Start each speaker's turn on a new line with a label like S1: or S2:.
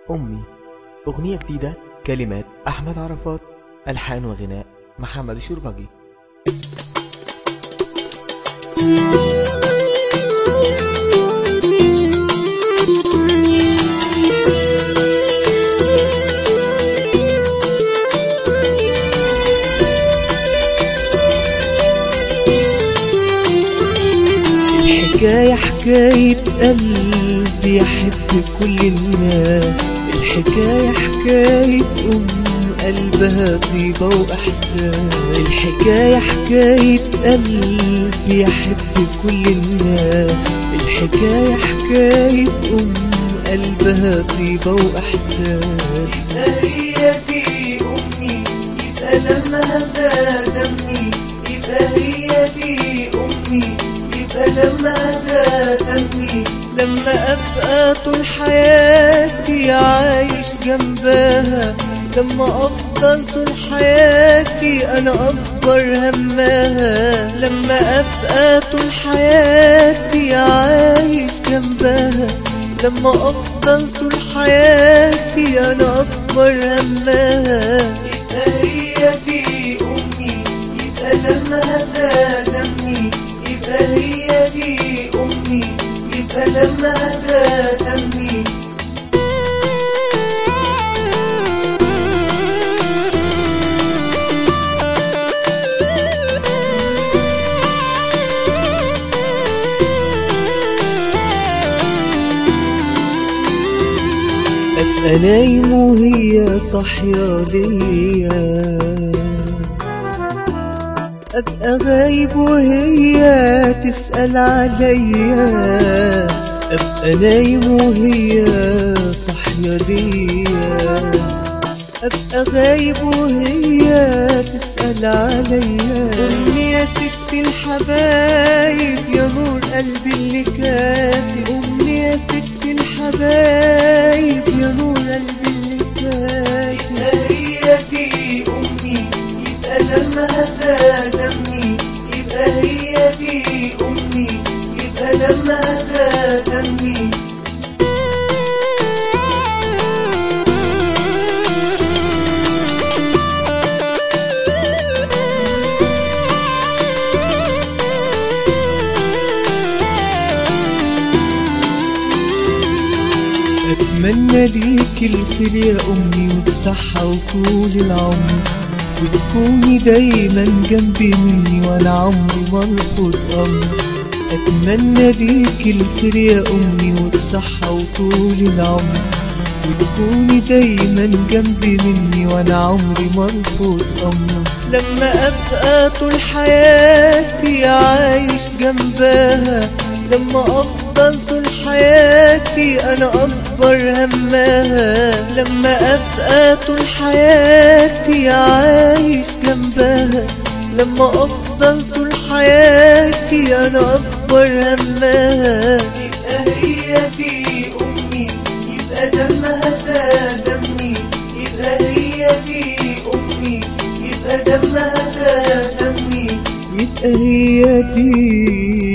S1: أمي أغنية جديدة كلمات أحمد عرفات ألحان وغناء محمد الشربجي
S2: الحكاية حكاية قلبي يحب كل الناس الحكاية حكاية أم قلبها طيبة وإحسان الحكاية حكاية قلبي يحب كل الناس الحكاية حكاية أم قلبها طيبة وإحسان هي دي أمي يبقى دمها ده دمي يبقى هي دي أمي يبقى لما ده دمي لما أبقى طول حياتي عايش جنبها لما أفضل طول حياتي أنا أكبر همها لما أبقى طول حياتي عايش جنبها لما أفضل طول حياتي أنا أكبر همها يبقى هي دي أمي يبقى دمها ده دمي يبقى هي دي أمي يبقى دمها ده دمي أبقى نايم وهي صاحية ليا أبقى غايب وهي تسأل عليا أبقى نايم وهي صاحية ليا أبقى غايب وهي تسأل عليا أمي يا ست الحبايب يا نور قلبي اللي كاتب أمي يا ست الحبايب يا نور قلبي اللي كاتب هي دي أمي يبقى دمها ده دمي يبقى هي دي أمي يبقى دمها ده دمي أتمنى ليك الخير يا أمي والصحة وطول العمر وتكوني دايما جنبي مني وأنا عمري مرفض أمر أتمنى ليك الخير يا أمي والصحة وطول العمر وتكوني دايما جنبي مني وأنا عمري مرفض أمر لما أبقى طول حياتي عايش جنبها لما أفضل طول حياتي أنا أكبر همها لما أبقى طول حياتي عايش جنبها لما أفضل طول حياتي أنا أكبر همها يبقى هي دي أمي يبقى دمها ده دمي يبقى هي دي أمي يبقى دمها ده دمي يبقى هي دي